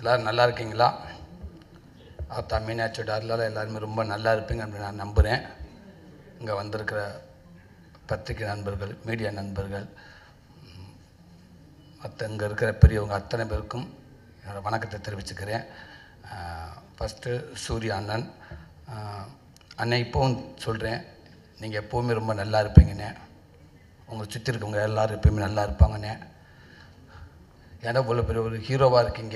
எல்லோரும் நல்லா இருக்கீங்களா ஆத்தா மீனாட்சியோட அருளால் எல்லாருமே ரொம்ப நல்லா இருப்பீங்க அப்படின்னு நான் நம்புகிறேன் இங்கே வந்திருக்கிற பத்திரிகை நண்பர்கள் மீடியா நண்பர்கள் மற்ற இங்கே இருக்கிற பெரியவங்க அத்தனை பேருக்கும் என்னோட வணக்கத்தை தெரிவிச்சுக்கிறேன் ஃபஸ்ட்டு சூர்யா அண்ணன் ஆஹ், அண்ணன் இப்போவும் சொல்கிறேன் நீங்கள் எப்போவுமே ரொம்ப நல்லா இருப்பீங்கண்ணே உங்களை சுற்றி இருக்கவங்க எல்லோரும் எப்பயுமே நல்லா இருப்பாங்கண்ணே ஏன்னா இவ்வளோ பெரிய ஒரு ஹீரோவாக இருக்கீங்க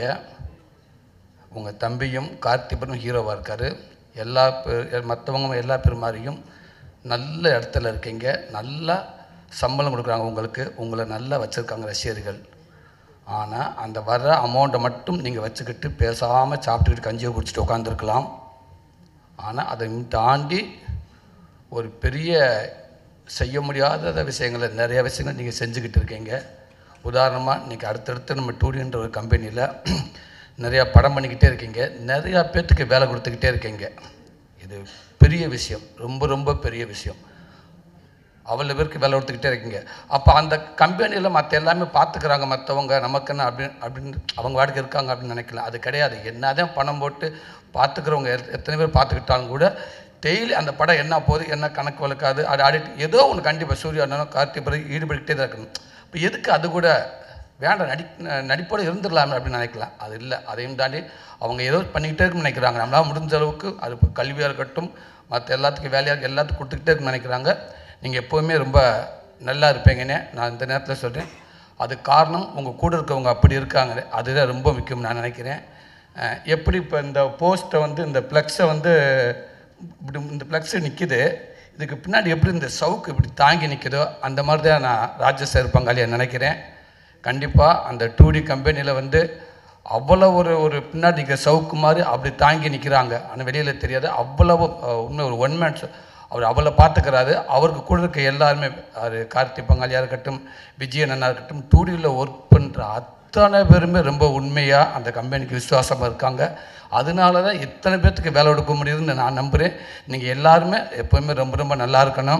உங்கள் தம்பியும் கார்த்திபனும் ஹீரோவாக இருக்கார் எல்லா பே- மற்றவங்க எல்லா பேர் மாதிரியும் நல்ல இடத்துல இருக்கீங்க நல்லா சம்பளம் கொடுக்குறாங்க உங்களுக்கு உங்களை நல்லா வச்சுருக்காங்க ரசிகர்கள் ஆனால் அந்த வர்ற அமௌண்ட்டை மட்டும் நீங்கள் வச்சுக்கிட்டு பேசாமல் சாப்பிட்டுக்கிட்டு கஞ்சியை குடிச்சிட்டு உட்காந்துருக்கலாம் ஆனால் அதை தாண்டி ஒரு பெரிய செய்ய முடியாத விஷயங்களை நிறைய விஷயங்கள் நீங்கள் செஞ்சுக்கிட்டு இருக்கீங்க உதாரணமாக இன்றைக்கி அடுத்தடுத்து நம்ம டூடின்ற ஒரு கம்பெனியில் நிறையா படம் பண்ணிக்கிட்டே இருக்கீங்க நிறையா பேர்த்துக்கு வேலை கொடுத்துக்கிட்டே இருக்கீங்க இது பெரிய விஷயம் ரொம்ப ரொம்ப பெரிய விஷயம் அவ்வளோ பேருக்கு வேலை கொடுத்துக்கிட்டே இருக்கீங்க அப்போ அந்த கம்பெனியில் மற்ற எல்லாமே பார்த்துக்கிறாங்க மற்றவங்க நமக்கு என்ன அப்படின்னு அப்படின்னு அவங்க வாடகை இருக்காங்க அப்படின்னு நினைக்கலாம் அது கிடையாது என்னதான் பணம் போட்டு பார்த்துக்கிறவங்க எத்- எத்தனை பேர் பார்த்துக்கிட்டாலும் கூட டெய்லி அந்த படம் என்ன போகுது என்ன கணக்கு வழக்காது அது ஆடிட் ஏதோ ஒன்று கண்டிப்பாக சூர்யா அண்ணனும் கார்த்திக் பிறகு ஈடுபட்டுக்கிட்டே தான் இருக்கணும் இப்போ எதுக்கு அது கூட வேண்டாம் நடி நடிப்போடு இருந்துடலாமே அப்படின்னு நினைக்கலாம் அது இல்லை அதையும் தாண்டி அவங்க ஏதோ பண்ணிக்கிட்டே இருக்குன்னு நினைக்கிறாங்க நம்மளால் முடிஞ்ச அளவுக்கு அது இப்போ கல்வியாக இருக்கட்டும் மற்ற எல்லாத்துக்கும் வேலையாக இருக்கு, எல்லாத்துக்கும் கொடுத்துக்கிட்டே இருக்குன்னு நினைக்கிறாங்க நீங்கள் எப்போவுமே ரொம்ப நல்லா இருப்பீங்கன்னே நான் இந்த நேரத்தில் சொல்கிறேன் அது காரணம் உங்கள் கூட இருக்கவங்க அப்படி இருக்காங்க அதுதான் ரொம்ப முக்கியம் நான் நினைக்கிறேன் அஹ் எப்படி இப்போ இந்த போஸ்ட்டை வந்து இந்த ப்ளக்ஸை வந்து இப்படி இந்த ப்ளக்ஸு நிற்கிது இதுக்கு பின்னாடி எப்படி இந்த சவுக்கு இப்படி தாங்கி நிற்குதோ அந்த மாதிரி தான் நான் ராஜசேகர் பங்காளியை நினைக்கிறேன் கண்டிப்பாக அந்த டூ டி கம்பெனியில் வந்து அவ்வளோ ஒரு ஒரு பின்னாடி நிற்கிற சவுக்கு மாதிரி அப்படி தாங்கி நிற்கிறாங்க ஆனால் வெளியில் தெரியாது அவ்வளவு அஹ், உண்மை ஒரு ஒன் மேன் அவர் அவ்வளோ பார்த்துக்கிறாரு அவருக்கு கூட இருக்க எல்லாருமே அவர் கார்த்திக் பங்காளியாக இருக்கட்டும் விஜயன் அண்ணா இருக்கட்டும் டூடியில் ஒர்க் பண்ணுற அத்தனை பேருமே ரொம்ப உண்மையாக அந்த கம்பெனிக்கு விசுவாசமாக இருக்காங்க அதனால தான் இத்தனை பேர்த்துக்கு வேலை கொடுக்க முடியுதுன்னு நான் நம்புகிறேன் நீங்கள் எல்லாருமே எப்போவுமே ரொம்ப ரொம்ப நல்லா இருக்கணும்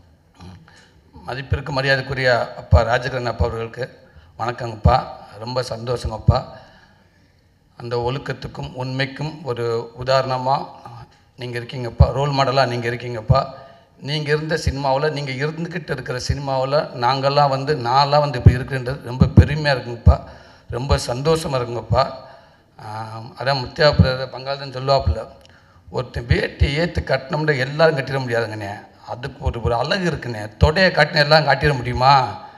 மதிப்பிற்கு மரியாதைக்குரிய அப்பா ராஜகிரண் அப்பா அவர்களுக்கு வணக்கங்கப்பா ரொம்ப சந்தோஷங்கப்பா அந்த ஒழுக்கத்துக்கும் உண்மைக்கும் ஒரு உதாரணமாக நீங்கள் இருக்கீங்கப்பா ரோல் மாடலாக நீங்கள் இருக்கீங்கப்பா நீங்கள் இருந்த சினிமாவில் நீங்கள் இருந்துக்கிட்டு இருக்கிற சினிமாவில் நாங்கள்லாம் வந்து நான்லாம் வந்து இப்போ இருக்குன்றது ரொம்ப பெருமையாக இருக்குங்கப்பா ரொம்ப சந்தோஷமாக இருக்குங்கப்பா ஆம், அதான் முத்தியா பிரதர் பங்காளன் சொல்லுவாப்புல ஒருத்தன் வேட்டி ஏற்று கட்டினோம்னா எல்லாரும் கட்டிட முடியாதுங்கண்ணே அதுக்கு ஒரு ஒரு அழகு இருக்குண்ணே தொடையை காட்டின எல்லாம் காட்டிட முடியுமா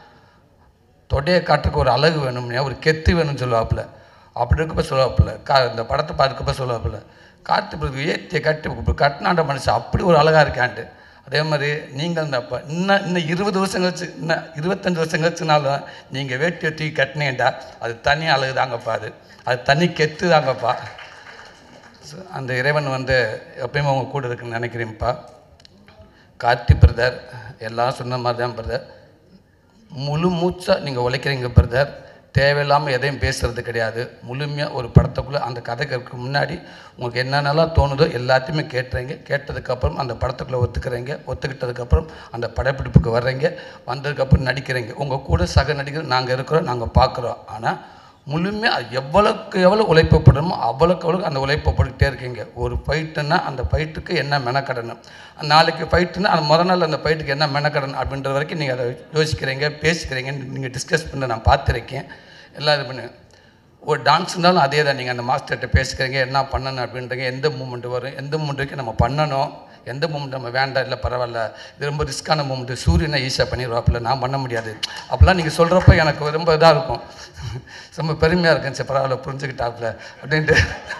தொடையை காட்டுறதுக்கு ஒரு அழகு வேணும்னே ஒரு கெத்து வேணும்னு சொல்லுவாப்புல அப்படி இருக்கப்ப சொல்லுவாப்புல கா இந்த படத்தை பார்க்கப்ப சொல்லுவாப்புல காட்டு பிறகு ஏற்றிய கட்டி இப்ப கட்டினாண்ட மனுஷன் அப்படி ஒரு அழகாக இருக்கான்ட்டு அதே மாதிரி நீங்கள் இந்த அப்போ இன்னும் இன்னும் இருபது வருஷம் கழிச்சு இன்னும் இருபத்தஞ்சி வருஷம் கழிச்சுனாலும் நீங்கள் வேட்டியை தூக்கி கட்டினேன்டா அது தனி அழகு தாங்கப்பா அது அது தனி கெத்து தாங்கப்பா So, அந்த இறைவன் வந்து எப்பயுமே உங்க கூட இருக்குன்னு நினைக்கிறேன்ப்பா கார்த்தி பிரதர் எல்லாம் சொன்ன மாதிரி தான் பிரதர் முழு மூச்சாக நீங்கள் உழைக்கிறீங்க பிரதர் தேவையில்லாமல் எதையும் பேசுறது கிடையாது முழுமையாக ஒரு படத்துக்குள்ளே அந்த கதைக்கு முன்னாடி உங்களுக்கு என்னென்னலாம் தோணுதோ எல்லாத்தையுமே கேட்டுறீங்க கேட்டதுக்கப்புறம் அந்த படத்துக்குள்ளே ஒத்துக்கிறீங்க ஒத்துக்கிட்டதுக்கப்புறம் அந்த படப்பிடிப்புக்கு வர்றீங்க வந்ததுக்கப்புறம் நடிக்கிறீங்க உங்கள் கூட சக நடிகர் நாங்கள் இருக்கிறோம் நாங்கள் பார்க்குறோம் ஆனால் முழுமையாக எவ்வளோக்கு எவ்வளோ உழைப்பு போடணுமோ அவ்வளோக்கு அவ்வளோ அந்த உழைப்பை போட்டுக்கிட்டே இருக்கீங்க ஒரு ஃபைட்டுன்னா அந்த ஃபைட்டுக்கு என்ன மெனக்கடணும் நாளைக்கு ஃபைட்டுன்னா அந்த முத நாள் அந்த ஃபைட்டுக்கு என்ன மெனக்கடணும் அப்படின்ற வரைக்கும் நீங்கள் அதை யோசிக்கிறீங்க பேசிக்கிறீங்க நீங்கள் டிஸ்கஸ் பண்ண நான் பார்த்துருக்கேன் எல்லாம் இது பண்ணு ஒரு டான்ஸ்னாலும் அதே தான் நீங்கள் அந்த மாஸ்டர்கிட்ட பேசிக்கிறீங்க என்ன பண்ணணும் அப்படின்றீங்க எந்த மூமெண்ட் வரும் எந்த மூமெண்ட் வரைக்கும் நம்ம பண்ணணும் எந்த மூமெண்ட் நம்ம வேண்டாம் இல்லை பரவாயில்ல இது ரொம்ப ரிஸ்க்கான மூமெண்ட் சூரியனை ஈஸியாக பண்ணிடுவாப்புல நான் பண்ண முடியாது அப்படிலாம் நீங்கள் சொல்கிறப்ப எனக்கு ரொம்ப இதாக இருக்கும் ரொம்ப பெருமையாக இருக்கும் சரி பரவாயில்ல புரிஞ்சுக்கிட்டாப்புல அப்படின்ட்டு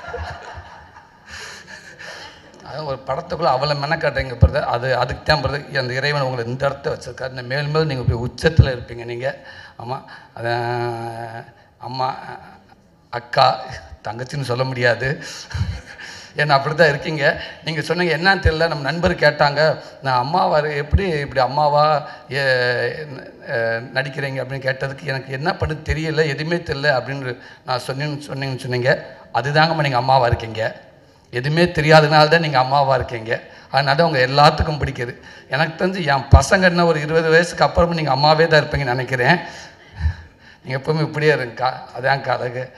அதான் ஒரு படத்துக்குள்ளே அவ்வளோ மெனக்காட்டுறீங்க பிரதர் அது அதுக்கு தான் பிரதர் அந்த இறைவன் உங்களை இந்த இடத்த வச்சிருக்காரு இன்னும் மேலும் மேலும் நீங்கள் போய் உச்சத்தில் இருப்பீங்க நீங்கள் ஆமாம் அதான் அம்மா அக்கா தங்கச்சின்னு சொல்ல முடியாது ஏன்னா அப்படி தான் இருக்கீங்க நீங்கள் சொன்னீங்க என்னன்னு தெரியல நம்ம நண்பர் கேட்டாங்க நான் அம்மாவா இரு- எப்படி இப்படி அம்மாவா ஏ, அஹ், நடிக்கிறீங்க அப்படின்னு கேட்டதுக்கு எனக்கு என்ன பண்ண தெரியல எதுவுமே தெரியல அப்படின்னு நான் சொன்னேன்னு சொன்னீங்கன்னு சொன்னீங்க அதுதாங்கம்மா நீங்கள் அம்மாவா இருக்கீங்க எதுவுமே தெரியாதனால தான் நீங்கள் அம்மாவாக இருக்கீங்க அதனால உங்கள் எல்லாத்துக்கும் பிடிக்குது எனக்கு தெரிஞ்சு என் பசங்க என்ன ஒரு இருபது வயசுக்கு அப்புறமும் நீங்கள் அம்மாவே தான் இருப்பீங்கன்னு நினைக்கிறேன் நீங்கள் எப்பவுமே இப்படியே இருங்கக்கா அதான்க்கா அழகு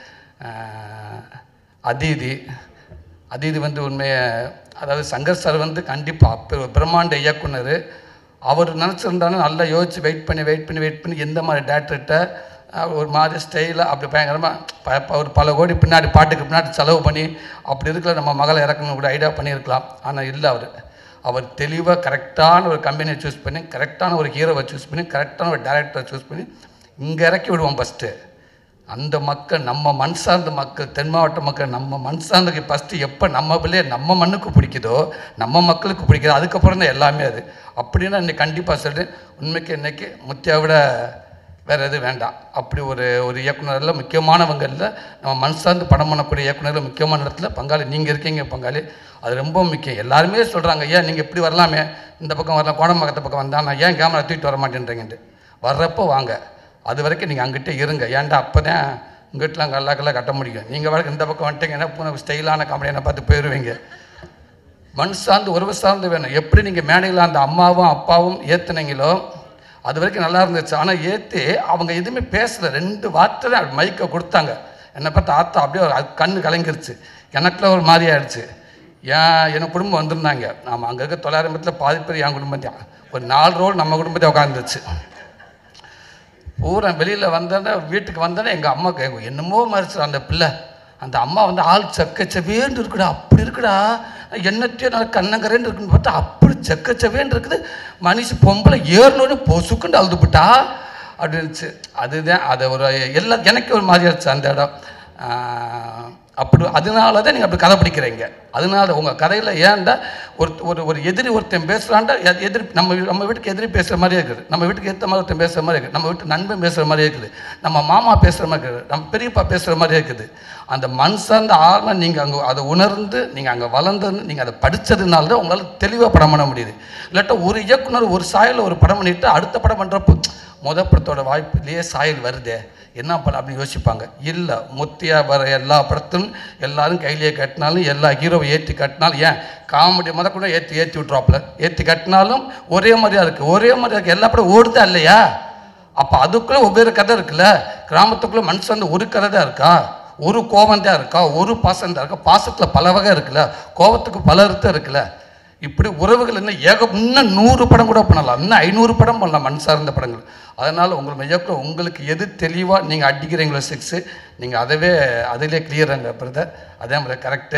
ஆஹ், அதீதி அதீதி வந்து உண்மையை அதாவது சங்கர் சார் வந்து கண்டிப்பாக பிரம்மாண்ட இயக்குனர் அவர் நினச்சிருந்தாலும் நல்லா யோசிச்சு வெயிட் பண்ணி வெயிட் பண்ணி வெயிட் பண்ணி எந்த மாதிரி டேரக்டர்கிட்ட ஒரு மாதிரி ஸ்டைலாக அப்படி பயங்கரமாக ஒரு பல கோடி பின்னாடி பாட்டுக்கு பின்னாடி செலவு பண்ணி அப்படி இருக்கிற நம்ம மகளை இறக்கணும் கூட ஐடியா பண்ணியிருக்கலாம் ஆனால் இல்லை அவர் அவர் தெளிவாக கரெக்டான ஒரு கம்பெனியை சூஸ் பண்ணி கரெக்டான ஒரு ஹீரோவை சூஸ் பண்ணி கரெக்டான ஒரு டேரக்டரை சூஸ் பண்ணி இங்கே இறக்கி விடுவோம் ஃபஸ்ட்டு அந்த மக்கள் நம்ம மண் சார்ந்த மக்கள் தென் மாவட்ட மக்கள் நம்ம மண் சார்ந்தக்கு ஃபஸ்ட்டு எப்போ நம்ம பிள்ளைய நம்ம மண்ணுக்கு பிடிக்குதோ நம்ம மக்களுக்கு பிடிக்குதோ அதுக்கப்புறம் தான் எல்லாமே அது அப்படின்னா இன்னைக்கு கண்டிப்பாக சொல்கிறேன் உண்மைக்கு இன்னைக்கு முத்தியா விட வேறு எதுவும் வேண்டாம் அப்படி ஒரு ஒரு இயக்குனரில் முக்கியமானவங்களில் நம்ம மண் சார்ந்து படம் பண்ணக்கூடிய இயக்குனரில் முக்கியமான இடத்துல பங்காளி நீங்கள் இருக்கீங்க பங்காளி அது ரொம்ப முக்கியம் எல்லாருமே சொல்கிறாங்க ஏன் நீங்கள் இப்படி வரலாமே இந்த பக்கம் வரலாம் கோடம்பக்கத்து பக்கம் வந்தா நான் ஏன் கேமரா தூக்கிட்டு வர மாட்டேன்றீங்கன்ட்டு வர்றப்போ வாங்க அது வரைக்கும் நீங்கள் அங்கிட்டே இருங்க ஏன்டா அப்போ தான் உங்கள்கிட்டலாம் கல்லாக்கெல்லாம் கட்ட முடியும் நீங்கள் வரைக்கும் இந்த பக்கம் வந்துட்டீங்கன்னா பூனை ஸ்டைலான காமெடியை பார்த்து போயிடுவீங்க மண் சார்ந்து உறவு சார்ந்து வேணும் எப்படி நீங்கள் மேடையில் அந்த அம்மாவும் அப்பாவும் ஏற்றுனீங்களோ அது வரைக்கும் நல்லா இருந்துச்சு ஆனால் ஏற்றி அவங்க எதுவுமே பேசல ரெண்டு வார்த்தை தான் மைக்கை கொடுத்தாங்க என்னை பார்த்து ஆத்தா அப்படியே ஒரு அது கண்ணு கலங்கிருச்சு எனக்குள்ள ஒரு மாதிரி ஆயிடுச்சு ஏன் என் குடும்பம் வந்திருந்தாங்க ஆமாம் அங்கே இருக்க தொள்ளாயிரம் பேத்தில் பாதி பேர் என் குடும்பம் தான் ஒரு நாலு ரோல் நம்ம குடும்பத்தை உட்காந்துருச்சு பூரா வெளியில் வந்தோடனே வீட்டுக்கு வந்தோடனே எங்கள் அம்மா கேட்கும் என்னமோ மறைச்சு அந்த பிள்ளை அந்த அம்மா வந்து ஆள் செக்கச்சவேன்னு இருக்குடா அப்படி இருக்குடா என்னத்தையும் நல்லா கண்ணங்கரேன்னு இருக்குன்னு பார்த்தா அப்படி செக்கச்சவேன்னு இருக்குது மனுஷி பொம்பளை ஏறணுன்னு பொசுக்குண்டு அழுதுபிட்டா அப்படின்னுச்சு அதுதான் அதை ஒரு எல்லா எனக்கு ஒரு மாதிரி ஆச்சு அந்த இடம் ஆஹ், அப்படி அதனால தான் நீங்கள் அப்படி கதை பிடிக்கிறீங்க அதனால உங்கள் கதையில் ஏன்டா ஒரு ஒரு ஒரு எதிரி ஒருத்தன் பேசுகிறான்டா எதிரி நம்ம வீ- நம்ம வீட்டுக்கு எதிரி பேசுகிற மாதிரியே இருக்குது நம்ம வீட்டுக்கு ஏற்ற மாதிரி ஒருத்தன் பேசுகிற மாதிரி இருக்குது நம்ம வீட்டு நண்பன் பேசுகிற மாதிரியே இருக்குது நம்ம மாமா பேசுகிற மாதிரி இருக்குது நம்ம பெரியப்பா பேசுகிற மாதிரியே இருக்குது அந்த மண் சார்ந்த ஆழம் நீங்கள் அங்கே அதை உணர்ந்து நீங்கள் அங்கே வளர்ந்து நீங்கள் அதை படித்ததுனால தான் உங்களால் தெளிவாக படம் பண்ண முடியுது இல்லாட்டா ஒரு இயக்குனர் ஒரு சாயலில் ஒரு படம் பண்ணிட்டு அடுத்த படம் பண்ணுறப்போ முத படத்தோட வாய்ப்புலேயே சாயல் வருதே என்ன பண்ண அப்படின்னு யோசிப்பாங்க இல்லை முத்தியா வர எல்லா படத்திலும் எல்லாரும் கையிலேயே கட்டினாலும் எல்லா ஹீரோவை ஏற்றி கட்டினாலும் ஏன் காமெடி முத கூட ஏற்றி ஏற்றி விட்ருவாப்புல ஏற்றி கட்டினாலும் ஒரே மாதிரியா இருக்குது ஒரே மாதிரியா இருக்குது எல்லா படம் ஓடுதா இல்லையா அப்போ அதுக்குள்ளே ஒவ்வொரு கதை இருக்குல்ல கிராமத்துக்குள்ளே மனுஷன் வந்து ஒரு கதை தான் இருக்கா ஒரு கோபம் தான் இருக்கா ஒரு பாசம் தான் இருக்கா பாசத்தில் பல வகை இருக்குல்ல கோபத்துக்கு பல அர்த்தம் இருக்குல்ல இப்படி உறவுகள் இன்னும் ஏக இன்னும் நூறு படம் கூட பண்ணலாம் இன்னும் ஐநூறு படம் பண்ணலாம் மண் சார்ந்த படங்கள் அதனால் உங்கள் இயக்கம் உங்களுக்கு எது தெளிவாக நீங்கள் அடிக்கிறீங்களோ செக்ஸு நீங்கள் அதவே அதிலே கிளியராங்க பிரதர் அதே மாதிரி கரெக்டு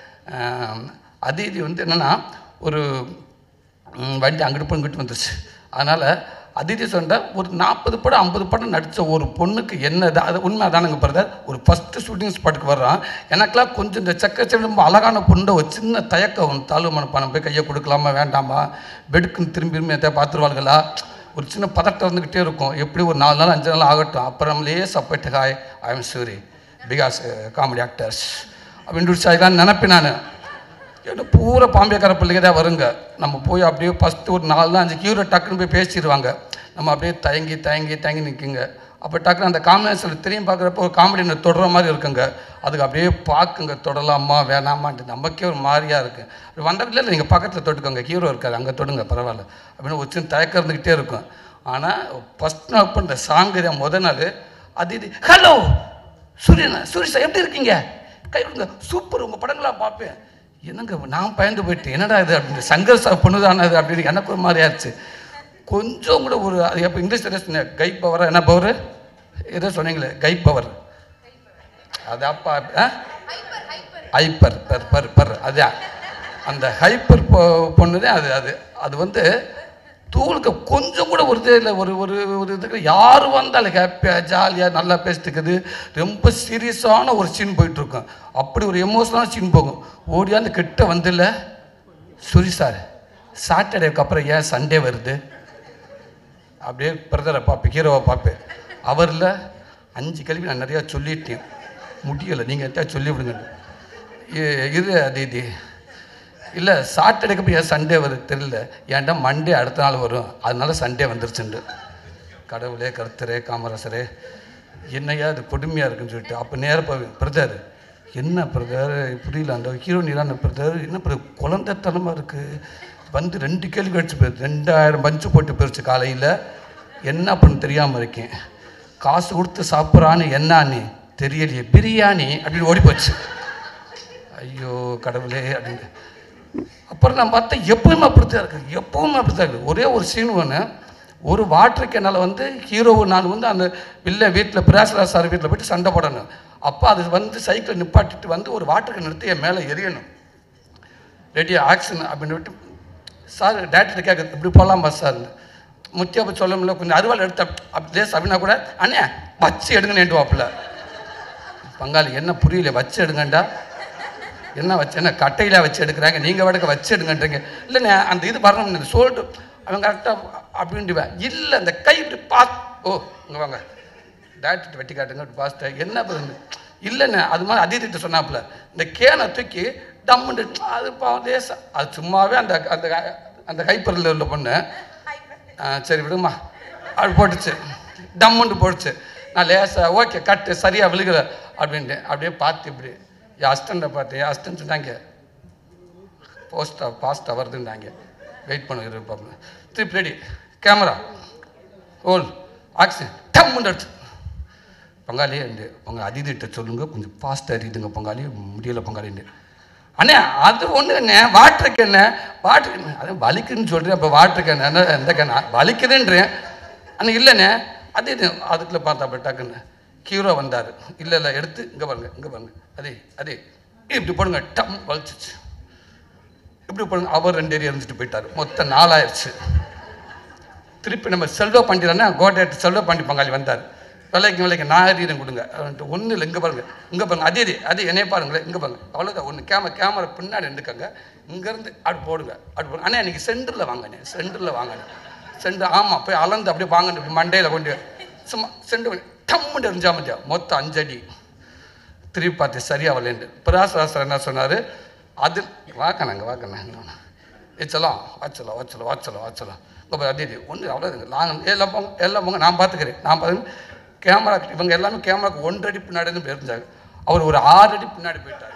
அது இது வந்து என்னென்னா ஒரு ம், வண்டி அங்கிட்டு போய் இங்கிட்டு வந்துருச்சு அதனால் அதிதி சொன்ன ஒரு நாற்பது படம் ஐம்பது படம் நடித்த ஒரு பொண்ணுக்கு என்ன இது அது உண்மை அதானுங்க பிரதர் ஒரு ஃபஸ்ட்டு ஷூட்டிங் ஸ்பாட்டுக்கு வர்றான் எனக்கெல்லாம் கொஞ்சம் இந்த செக்க ரொம்ப அழகான பொண்ணை ஒரு சின்ன தயக்கம் தாழ்வு மனப்பானம் போய் கையை கொடுக்கலாமா வேண்டாமா பெடுக்குன்னு திரும்பி திரும்பி எதாவது பார்த்துருவாளுகளா ஒரு சின்ன பதட்டம் இருந்துக்கிட்டே இருக்கும் எப்படி ஒரு நாலு நாள் அஞ்சு நாள் ஆகட்டும் அப்புறம்லேயே support hi I am Soori because comedy actors அப்படின்னு நினைப்பேன் நான் ஏன்னா பூரா பாம்பேக்கார பிள்ளைங்க தான் வருங்க நம்ம போய் அப்படியே ஃபஸ்ட்டு ஒரு நாலு தான் அஞ்சு ஹீரோ டக்குன்னு போய் பேசிடுவாங்க நம்ம அப்படியே தயங்கி தயங்கி தயங்கி நிற்குங்க அப்போ டக்குன்னு அந்த காம்பினேஷன் திரும்பி பார்க்குறப்போ ஒரு காமெடி தொடர மாதிரி இருக்குங்க அதுக்கு அப்படியே பார்க்குங்க தொடலாமா வேணாமான்ட்டு நமக்கே ஒரு மாதிரியாக இருக்குது அப்படி வந்ததில்ல இல்லை நீங்கள் பக்கத்தில் தொட்டுக்கோங்க ஹீரோ இருக்காது அங்கே தொடுங்க பரவாயில்ல அப்படின்னு ஒரு சின்ன தயக்கம் இருந்துக்கிட்டே இருக்கும் ஆனால் ஃபஸ்ட் நாள் பண்ணுற சாங்கு தான் முத நாள் அது இது ஹலோ சூரியனா சூரியன் சார் எப்படி இருக்கீங்க கை கொடுங்க சூப்பர் உங்கள் படங்களாக பார்ப்பேன் என்னங்க நான் பயந்து போயிட்டேன் என்னடா இது அப்படின்னு சங்கர் சார் பொண்ணுதானது அப்படின்னு எனக்கு ஒரு மாதிரி ஆச்சு கொஞ்சம் கூட ஒரு அது எப்போ இங்கிலீஷ் என்ன சொன்னேன் கை பவரா என்ன பவர் ஏதோ சொன்னீங்களே கை பவர் அது அப்பா ஆ ஹைப்பர் பர் பர் பர் அதான் அந்த ஹைப்பர் பொண்ணு தான் அது அது அது வந்து தூளுக்கு கொஞ்சம் கூட ஒரு இதே இல்லை ஒரு ஒரு ஒரு இதுக்கு யார் வந்தாலும் ஹாப்பியாக ஜாலியாக நல்லா பேசிட்டுக்குது ரொம்ப சீரியஸான ஒரு சீன் போயிட்டுருக்கும் அப்படி ஒரு எமோஷனலான சீன் போகும் ஓடியாந்து கிட்ட வந்துல சுரி சார் சாட்டர்டேக்கு அப்புறம் ஏன் சண்டே வருது அப்படியே பிரதரை பார்ப்பேன் ஹீரோவை பார்ப்பேன் அவரில் அஞ்சு கேள்வி நான் நிறையா சொல்லிட்டேன் முடியலை நீங்கள் எதாவது சொல்லி விடுங்க இ- இரு அது இது இல்லை சாட்டர்டேக்கு போய் ஏன் சண்டே வருது தெரியல ஏன்டா மண்டே அடுத்த நாள் வரும் அதனால சண்டே வந்துருச்சுண்டு கடவுளே கர்த்தரே காமராசரே என்னையா அது கொடுமையாக இருக்குன்னு சொல்லிட்டு அப்போ நேராக போய் பிரதர் என்ன பிரதர் புரியல அந்த ஹீரோ நீரான பிரதர் என்ன பிரதர் குழந்தைத்தனமாக இருக்குது வந்து ரெண்டு கேள்வி கழிச்சு போயிடுது ரெண்டாயிரம் பஞ்சு போட்டு போயிடுச்சு காலையில் என்ன பண்ண தெரியாமல் இருக்கேன் காசு கொடுத்து சாப்பிட்றான்னு என்ன நீ தெரியலையே பிரியாணி அப்படின்னு ஓடி போச்சு ஐயோ கடவுளே அப்படின்னு அப்புறம் நான் பார்த்தேன் எப்பவுமே அப்படித்தான் இருக்குது எப்பவுமே அப்படித்தான் இருக்குது ஒரே ஒரு சீன் ஒன்று ஒரு வாட்டர் கேனால் வந்து ஹீரோவு நான் வந்து அந்த வில்ல வீட்டில் பிராசரா சார் வீட்டில் போயிட்டு சண்டை போடணும் அப்போ அது வந்து சைக்கிளை நிப்பாட்டிட்டு வந்து ஒரு வாட்டர் கேன் எடுத்து என் மேலே எரியணும் ரெடி ஆக்ஷன் அப்படின்னு விட்டு சார் டேரக்டர் கேட்க இப்படி போகலாமா சார் முத்தியாப்ப சொல்ல முடியல கொஞ்சம் அறுவாள் எடுத்த அப்படி லேஸ் அப்படின்னா கூட அண்ணே வச்சு எடுங்கன்னு வாப்பில் பங்காளி என்ன புரியல வச்சு எடுங்கண்டா என்ன வச்சு என்ன கட்டையில வச்சு எடுக்கிறாங்க நீங்கள் வடக்க வச்சு எடுங்கன்றீங்க இல்லைண்ணே அந்த இது வரணும் இந்த சோல்டு அவன் கரெக்டாக அப்படின்ட்டுவேன் இல்லை அந்த கை இப்படி பாஸ் ஓ இங்கே வாங்க டேரக்டர் வெட்டி காட்டுங்க பாஸ்டர் என்ன பண்ணுது இல்லைண்ணே அது மாதிரி அதிர்த்திட்டு சொன்னாப்புல இந்த கேனை தூக்கி டம்முண்டு அது பாவம் லேசா அது சும்மாவே அந்த அந்த அந்த கைப்பரில் உள்ள பொண்ணு ஆ, சரி விடுமா அப்படி போட்டுச்சு டம்முண்டு போட்டுச்சு நான் லேசா ஓகே கட்டு சரியா விழுகல அப்படின்ட்டு அப்படியே பார்த்து இப்படி என் அஸ்டண்ட்டை பார்த்து என் அஸ்டன் சொன்னாங்க போஸ்டா பாஸ்டா வருதுன்னாங்க வெயிட் பண்ண இருப்பாங்க திருப்பி ரெடி கேமரா ஓல் ஆக்ஷன் டம்முண்டு அடிச்சு பங்காளி அண்டு உங்க அதிதிட்ட சொல்லுங்க கொஞ்சம் ஃபாஸ்ட்டாக அறியுதுங்க பங்காளி முடியல பங்காளின்னு அண்ணே அது ஒன்று என்ன வாட்டர் கேண்ண வாட்டர் கேன் அது வலிக்குன்னு சொல்கிறேன் அப்போ வாட்டர் கேன் என்ன எந்த கேன் வலிக்குதுன்றேன் அண்ணா இல்லைண்ணே அது இது அதுக்குள்ளே பார்த்தா அப்போ டக்குன்னு ஹீரோ வந்தார் இல்லை இல்லை எடுத்து இங்கே பாருங்க இங்கே பாருங்க அதே அதே இப்படி போடுங்க டம் வலிச்சிச்சு இப்படி போடுங்க அவர் ரெண்டு ஏரியா இருந்துட்டு போயிட்டார் மொத்தம் நாலாயிருச்சு திருப்பி நம்ம செல்வ பாண்டியனா கோட்டையாட்டு செல்வ பாண்டி பங்காளி வந்தார் விலைக்கு விலைக்கு நாகரீகம் கொடுங்க ஒன்றும் இல்லை இங்கே பாருங்க இங்கே பாருங்க அதே இதே அது என்னைய பாருங்களேன் இங்கே பாருங்க அவ்வளோதான் ஒன்று கேமரா கேமரா பின்னாடி இருந்துக்கங்க இங்கேருந்து அப்படி போடுங்க அப்படி போடுங்க அண்ணா எனக்கு சென்டரில் வாங்கண்ணே சென்டரில் வாங்கண்ணே சென்டர் ஆமாம் போய் அளந்து அப்படியே வாங்கண்ணே இப்படி மண்டையில் கொண்டு சும்மா சென்டர் பண்ணி டம்முன்னு எரிஞ்சா மத்தியா மொத்தம் அஞ்சடி திருப்பி பார்த்து சரியா வரலேண்டு பிராசராசர் என்ன சொன்னார் அது வாக்கணாங்க வாக்கணாங்க வச்சலாம் வச்சலாம் வச்சலாம் வச்சலாம் வச்சலாம் இப்போ அதே ஒன்று அவ்வளோ நாங்கள் எல்லாம் போங்க எல்லாம் போங்க நான் பார்த்துக்கிறேன் நான் பார்த்து கேமரா இவங்க எல்லாமே கேமராக்கு ஒன்றரை அடி பின்னாடி இருந்து போயிருந்தாங்க அவர் ஒரு ஆறு அடி பின்னாடி போயிட்டார்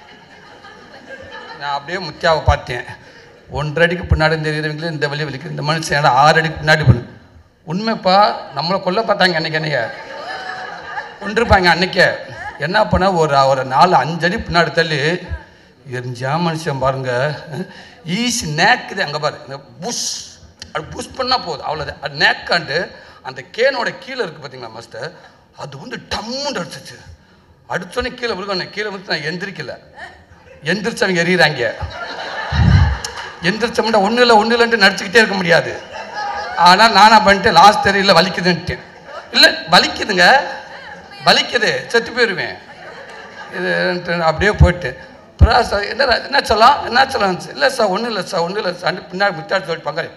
நான் அப்படியே முத்தியாவை பார்த்தேன் ஒன்றரை அடிக்கு பின்னாடி தெரியுறவங்களே இந்த வழி வலிக்கு இந்த மனுஷன் ஏன்னா ஆறு அடிக்கு பின்னாடி பண்ணு உண்மைப்பா நம்மளை கொல்ல பார்த்தாங்க அன்னைக்கு என்னைய கொண்டிருப்பாங்க அன்னைக்கே என்ன பண்ண ஒரு ஒரு நாலு அஞ்சு அடி பின்னாடி தள்ளி எரிஞ்சா மனுஷன் பாருங்க ஈஸி நேக்குது அங்கே பாரு இந்த புஷ் அது புஷ் பண்ணால் போதும் அவ்வளோதான் அது நேக்காண்டு அந்த கேனோட கீழே இருக்குது பார்த்தீங்களா மாஸ்டர் அது வந்து டம்முன்னு அடிச்சிச்சு அடிச்சோடனே கீழே விழுகணும் கீழே வந்து நான் எந்திரிக்கல எந்திரிச்சு அவங்க எறிகிறாங்க எந்திரிச்சோம்னா ஒன்றும் இல்லை ஒன்றும் இல்லைன்ட்டு நடிச்சுக்கிட்டே இருக்க முடியாது ஆனால் நானா பண்ணிட்டு லாஸ்ட் தெரியல வலிக்குதுன்ட்டு இல்லை வலிக்குதுங்க வலிக்குது செத்து போயிடுவேன் இது அப்படியே போயிட்டு அப்புறம் சார் என்ன என்ன சொல்லலாம் என்ன சொல்லலாம் இல்லை சார் ஒன்றும் இல்லை சார் ஒன்றும் இல்லை சார் பின்னாடி முத்தாடி சொல்லிட்டு பங்காளி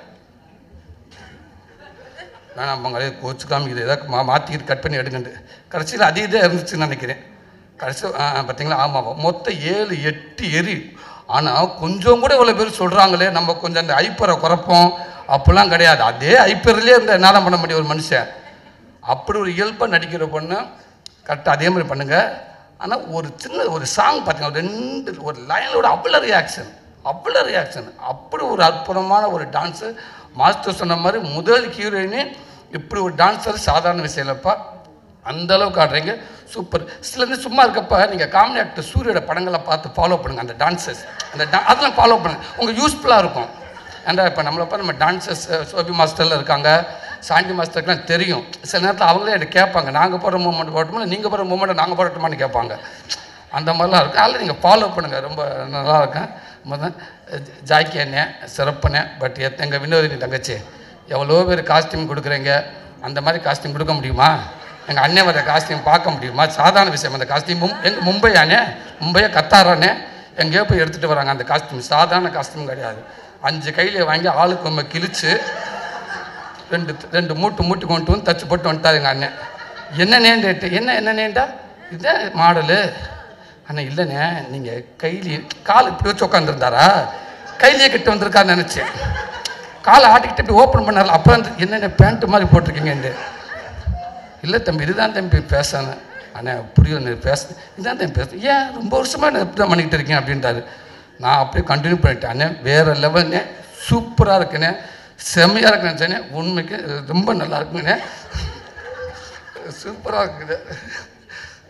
வேணாம் பங்காளி கோச்சு காமிக்குது ஏதாவது மா மாற்றிக்கிட்டு கட் பண்ணி எடுங்கண்டு கடைசியில் அதே இதே இருந்துச்சுன்னு நினைக்கிறேன் கடைசி ஆ ஆ, பார்த்தீங்களா ஆமாம் மொத்தம் ஏழு எட்டு எரி ஆனால் கொஞ்சம் கூட இவ்வளோ பேர் சொல்கிறாங்களே நம்ம கொஞ்சம் அந்த ஐப்பரை குறைப்போம் அப்போல்லாம் கிடையாது அதே ஐப்பர்லேயே இருந்த என்ன பண்ண முடியும் ஒரு மனுஷன் அப்படி ஒரு இயல்பாக நடிக்கிற பொண்ணு கரெக்டாக அதே மாதிரி பண்ணுங்க ஆனால் ஒரு சின்ன ஒரு சாங் பார்த்தீங்கன்னா ஒரு ரெண்டு ஒரு லைனோட அவ்வளோ ரியாக்ஷன் அவ்வளோ ரியாக்ஷன் அப்படி ஒரு அற்புதமான ஒரு டான்ஸு மாஸ்டர் சொன்ன மாதிரி முதல் ஹீரோயினே இப்படி ஒரு டான்ஸர் சாதாரண விஷயம் இல்லைப்பா அந்த அளவுக்கு ஆடுறீங்க சூப்பர் சில நேரம் சும்மா இருக்கப்ப நீங்கள் காமெடி ஆக்டர் சூரியோட படங்களை பார்த்து ஃபாலோ பண்ணுங்கள் அந்த டான்ஸஸ் அந்த டா அதெல்லாம் ஃபாலோ பண்ணுங்க உங்களுக்கு யூஸ்ஃபுல்லாக இருக்கும் ஏன்டா இப்போ நம்மளை பார்த்து நம்ம டான்ஸஸ் சோபி மாஸ்டரில் இருக்காங்க சாண்டி மாஸ்டருக்குலாம் தெரியும் சில நேரத்தில் அவங்களே என்கிட்ட கேட்பாங்க நாங்கள் போடுற மூமெண்ட் போட்டோமா நீங்கள் போடுற மூமெண்ட்டை நாங்கள் போடட்டுமான்னு கேட்பாங்க அந்த மாதிரிலாம் இருக்குது அதில் நீங்கள் ஃபாலோ பண்ணுங்கள் ரொம்ப நல்லா இருக்கும் முதல் ஜாக்கி அண்ணன் சிறப்புண்ணே பட் எங்கள் வினோதினி தங்கச்சி எவ்வளோ பேர் காஸ்டியூம் கொடுக்குறீங்க அந்த மாதிரி காஸ்டியூம் கொடுக்க முடியுமா எங்கள் அண்ணன் வர காஸ்டியூம் பார்க்க முடியுமா சாதாரண விஷயம் அந்த காஸ்டியூம் மும் எங்கள் மும்பை அண்ணே மும்பையை கத்தாரானே எங்கேயோ போய் எடுத்துகிட்டு வராங்க அந்த காஸ்டியூம் சாதாரண காஸ்டியூம் கிடையாது அஞ்சு கையில் வாங்கி ஆளுக்கு நம்ம கிழிச்சு ரெண்டு ரெண்டு மூட்டு மூட்டு கொண்டு வந்து தச்சு போட்டு வந்துட்டாரு எங்கள் அண்ணன் என்ன நேண்டேட்டு என்ன என்ன நேண்டா இதுதான் மாடலு அண்ணா இல்லைண்ணே நீங்கள் கைலி கால் இப்படி வச்சு உட்காந்துருந்தாரா கையிலேயே கிட்ட வந்திருக்காருன்னு நினச்சேன் காலை ஆட்டிக்கிட்டு இப்படி ஓப்பன் பண்ணார் அப்போ வந்து என்னென்ன பேண்ட்டு மாதிரி போட்டிருக்கீங்கன்னு இல்லை தம்பி இதுதான் தம்பி பேசணும் அண்ணா புரியல பேச இதுதான் தம்பி பேச ஏன் ரொம்ப வருஷமாக நான் இப்படி தான் பண்ணிக்கிட்டு இருக்கேன் அப்படின்றாரு நான் அப்படியே கண்டினியூ பண்ணிட்டேன் அண்ணே வேறு லெவல்னே சூப்பராக இருக்குண்ணே செம்மையாக இருக்குன்னு சொன்னேன் உண்மைக்கு ரொம்ப நல்லா இருக்குங்கண்ணே சூப்பராக இருக்குது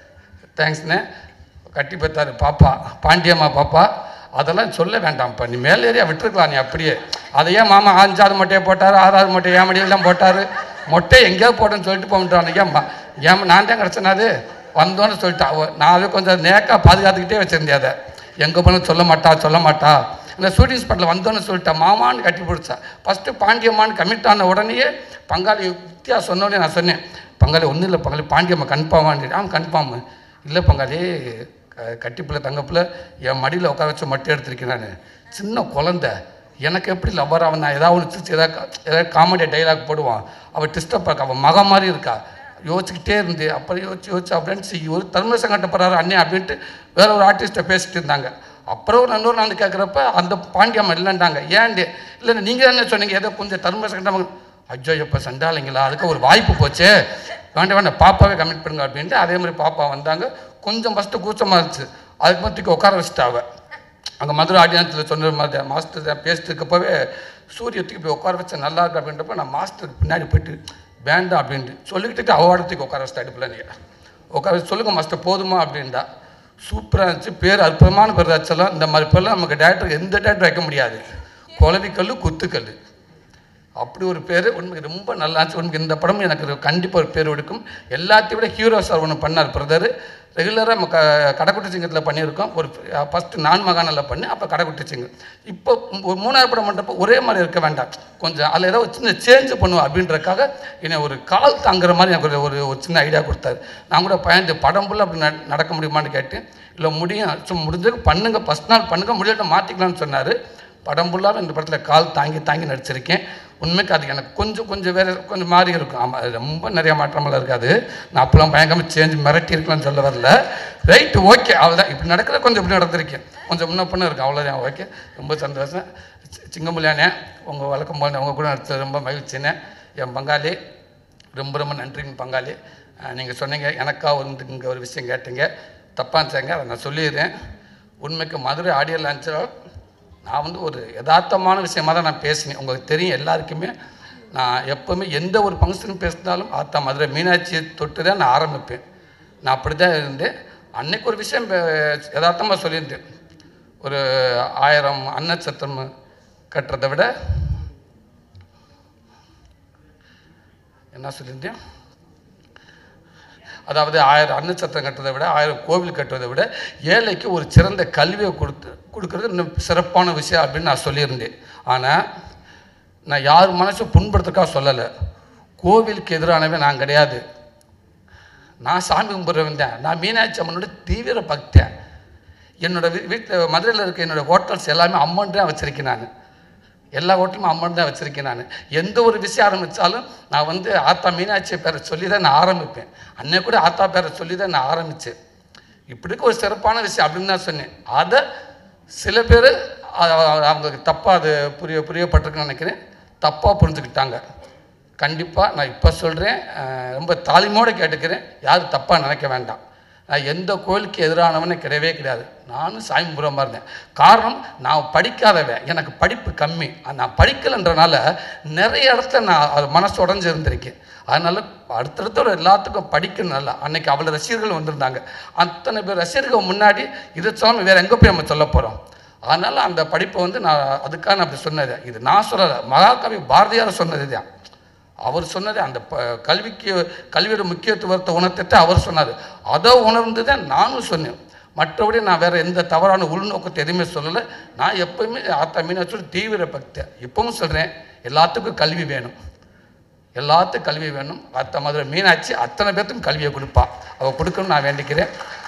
தேங்க்ஸ்ண்ணே கட்டி பெற்றாரு பாப்பா பாண்டியம்மா பாப்பா அதெல்லாம் சொல்ல வேண்டாம்ப்பா நீ மேலே ஏறியா விட்டுருக்கலாம் நீ அப்படியே அதையே மாமா அஞ்சாவது மொட்டையை போட்டார் ஆறாவது மொட்டை ஏன் மடியில் தான் போட்டார் மொட்டை எங்கேயோ போட்டேன்னு சொல்லிட்டு போகிறான் ஏம்மா ஏன் நான் தான் கிடச்சேனா அது வந்தோன்னு சொல்லிட்டா அவ நான் அதை கொஞ்சம் நேக்காக பாதுகாத்துக்கிட்டே வச்சிருந்தேன் அதை எங்கே போனாலும் சொல்ல மாட்டா சொல்ல மாட்டா அந்த ஷூட்டிங் ஸ்பாட்டில் வந்தோன்னு சொல்லிட்டா மாமான்னு கட்டி பிடிச்சா ஃபஸ்ட்டு பாண்டியம்மான்னு கமிட் ஆன உடனேயே பங்காளி வித்தியா சொன்னோடனே நான் சொன்னேன் பங்காளி ஒன்றும் இல்லை பங்காளி பாண்டியம்மா கன்ஃபார்மான்னு ஆ கன்ஃபார்ம் இல்லை பங்காளி க- கட்டிப்புல தங்கப்புல என் மடியில் உட்கார வச்சு மட்டை எடுத்திருக்கேன் நான் சின்ன குழந்தை எனக்கு எப்படி லவ்வர் அவன் நான் ஏதாவது ஒன்று சிரிச்சு ஏதாவது ஏதாவது காமெடி டைலாக் போடுவான் அவள் டிஸ்டர்ப் இருக்கா அவள் மக மாதிரி இருக்கா யோசிச்சுக்கிட்டே இருந்து அப்புறம் யோசிச்சு யோசிச்சு அப்படின்னு சரி ஒரு தர்ம சங்கடப்படுறாரு அண்ணே அப்படின்ட்டு வேற ஒரு ஆர்டிஸ்ட்டை பேசிட்டு இருந்தாங்க அப்புறம் ஒரு இன்னொரு நாள் கேட்குறப்ப அந்த பாண்டியம்மா இல்லைன்றாங்க ஏன்டி இல்லை நீங்கள் தானே சொன்னீங்க ஏதோ கொஞ்சம் தர்ம சங்கடம் அஜோ இப்போ சண்டாளிங்களா அதுக்கு ஒரு வாய்ப்பு போச்சு வேண்டாம் வேண்டாம் பாப்பாவே கமிட் பண்ணுங்க அப்படின்ட்டு அதே மாதிரி பாப்பா வந்தாங்க கொஞ்சம் ஃபஸ்ட்டு கூச்சமாக இருந்துச்சு அதுக்கு மட்டும் உட்கார வச்சுட்டாவ அங்கே மதுரை ஆடியன்ஸில் சொன்ன மாதிரி மாஸ்டர் தான் பேசிட்டு இருக்கப்பவே சூரியத்துக்கு போய் உட்கார வச்சா நல்லா இருக்கு அப்படின்றப்ப நான் மாஸ்டருக்கு பின்னாடி போயிட்டு வேண்டாம் அப்படின்ட்டு சொல்லிக்கிட்டு அவார்டத்துக்கு உட்கார வச்சுட்டு அடுப்பில் நீங்கள் உட்கார வச்சு சொல்லுங்கள் மாஸ்டர் போதுமா அப்படின்டா சூப்பராக இருந்துச்சு பேர் அற்புதமான பேர் வச்சலாம் இந்த மாதிரி பேர்லாம் நமக்கு டேரக்டர் எந்த டேரக்டர் வைக்க முடியாது குளவிக்கல் குத்துக்கல் அப்படி ஒரு பேர் உண்மைக்கு ரொம்ப நல்லா இருந்துச்சு உண்மைக்கு இந்த படம் எனக்கு கண்டிப்பாக ஒரு பேர் எடுக்கும் எல்லாத்தையும் விட ஹீரோ சார் ஒன்று பண்ணார் பிரதர் ரெகுலராக நம்ம க கடைக்குட்டி சிங்கத்தில் பண்ணியிருக்கோம் ஒரு ஃபஸ்ட்டு நான் மகானில் பண்ணி அப்போ கடைக்குட்டி சிங்கம் இப்போ ஒரு மூணாவது படம் பண்ணுறப்போ ஒரே மாதிரி இருக்க வேண்டாம் கொஞ்சம் அதில் ஏதோ ஒரு சின்ன சேஞ்ச் பண்ணுவோம் அப்படின்றக்காக என்னை ஒரு கால் தாங்குற மாதிரி எனக்கு ஒரு- ஒரு ஒரு சின்ன ஐடியா கொடுத்தாரு நான் கூட பயந்து படம் ஃபுல்லாக அப்படி நட- நடக்க முடியுமான்னு கேட்டேன் இல்லை முடியும் சும்மா முடிஞ்சது பண்ணுங்க ஃபஸ்ட் நாள் பண்ணுங்க முடியாட்ட மாற்றிக்கலாம்னு சொன்னார் படம் ஃபுல்லாக இந்த படத்தில் கால் தாங்கி தாங்கி நடிச்சிருக்கேன் உண்மைக்கு அது எனக்கு கொஞ்சம் கொஞ்சம் வேறு கொஞ்சம் மாறி இருக்கும் ஆமாம் ரொம்ப நிறைய மாற்றமெல்லாம் இருக்காது நான் அப்பெல்லாம் பயங்கரமாக சேஞ்ச் மிரட்டி இருக்கலாம்னு சொல்ல வரல ரைட்டு ஓகே அவ்வளோதான் இப்படி நடக்கிற கொஞ்சம் இப்படி நடந்திருக்கேன் கொஞ்சம் முன்ன பண்ண இருக்கும் அவ்வளோதான் ஓகே ரொம்ப சந்தோஷம் சி- சிங்கமுலியானே உங்கள் வழக்கம் போல உங்கள் கூட நடிச்சது ரொம்ப மகிழ்ச்சினே என் பங்காளி ரொம்ப ரொம்ப நன்றிங்க பங்காளி நீங்கள் சொன்னீங்க எனக்காக வந்து இங்கே ஒரு விஷயம் கேட்டீங்க தப்பாக இருந்துச்சாங்க அதை நான் சொல்லிடுறேன் உண்மைக்கு மதுரை ஆடியோ லான்ச்சில் நான் வந்து ஒரு யதார்த்தமான விஷயமா தான் நான் பேசினேன் உங்களுக்கு தெரியும் எல்லாருக்குமே நான் எப்போவுமே எந்த ஒரு ஃபங்க்ஷன் பேசினாலும் ஆத்தா மதுரை மீனாட்சியை தொட்டு தான் நான் ஆரம்பிப்பேன் நான் அப்படி தான் இருந்தேன் அன்னைக்கு ஒரு விஷயம் யதார்த்தமாக சொல்லியிருந்தேன் ஒரு ஆயிரம் அன்னச்சத்திரம் கட்டுறதை விட என்ன சொல்லியிருந்தேன் அதாவது ஆயிரம் அன்னச்சத்திரம் கட்டுறதை விட ஆயிரம் கோவில் கட்டுவதை விட ஏழைக்கு ஒரு சிறந்த கல்வியை கொடுத்து கொடுக்கறது இன்னும் சிறப்பான விஷயம் அப்படின்னு நான் சொல்லியிருந்தேன் ஆனால் நான் யார் மனசு புண்படுத்துக்காக சொல்லலை கோவிலுக்கு எதிரானவே நான் கிடையாது நான் சாமி கும்பிட்றவன் தான் நான் மீனாட்சி அம்மனோட தீவிர பக்தன் என்னோட வீ வீட்டில் மதுரையில் இருக்க என்னோட ஹோட்டல்ஸ் எல்லாமே அம்மன் தான் வச்சுருக்கேன் நான் எல்லா ஹோட்டலும் அம்மன் தான் வச்சுருக்கேன் நான் எந்த ஒரு விஷயம் ஆரம்பித்தாலும் நான் வந்து ஆத்தா மீனாட்சி பேரை சொல்லி தான் நான் ஆரம்பிப்பேன் அன்னை கூட ஆத்தா பேரை சொல்லி தான் நான் ஆரம்பித்தேன் இப்படிக்கு ஒரு சிறப்பான விஷயம் அப்படின்னு தான் சொன்னேன் அதை சில பேர் அவங்களுக்கு தப்பாக அது புரிய புரியப்பட்டிருக்குன்னு நினைக்கிறேன் தப்பாக புரிஞ்சுக்கிட்டாங்க கண்டிப்பாக நான் இப்போ சொல்கிறேன் ரொம்ப தாலிமோடு கேட்டுக்கிறேன் யாரும் தப்பாக நினைக்க வேண்டாம் நான் எந்த கோயிலுக்கு எதிரானவனே கிடையவே கிடையாது நானும் சாமிபுரமாக இருந்தேன் காரணம் நான் படிக்காதவன் எனக்கு படிப்பு கம்மி நான் படிக்கலைன்றனால நிறைய இடத்துல நான் அது மனசு உடஞ்சி இருந்திருக்கேன் அதனால் அடுத்தடுத்த ஒரு எல்லாத்துக்கும் படிக்கணும் நல்லா அன்னைக்கு அவ்வளோ ரசிகர்கள் வந்திருந்தாங்க அத்தனை பேர் ரசிகர்கள் முன்னாடி இதை சொல்லாமல் வேறு எங்கே போய் நம்ம சொல்ல போகிறோம் அதனால் அந்த படிப்பை வந்து நான் அதுக்காக நான் அப்படி சொன்னது இது நான் சொல்லலை மகாகவி பாரதியார் சொன்னது தான் அவர் சொன்னது அந்த ப கல்விக்கு கல்வியோட முக்கியத்துவத்தை உணர்த்திட்டு அவர் சொன்னார் அதை உணர்ந்து தான் நானும் சொன்னேன் மற்றபடி நான் வேறு எந்த தவறான உள்நோக்கத்தை எதுவுமே சொல்லலை நான் எப்போயுமே ஆத்தா மீனாட்சியோட தீவிர பக்தன் இப்பவும் சொல்கிறேன் எல்லாத்துக்கும் கல்வி வேணும் எல்லாத்துக்கும் கல்வி வேணும் அத்த மதுரை மீனாட்சி அத்தனை பேர்த்துக்கும் கல்வியை கொடுப்பா அவள் கொடுக்கணும்னு நான் வேண்டிக்கிறேன்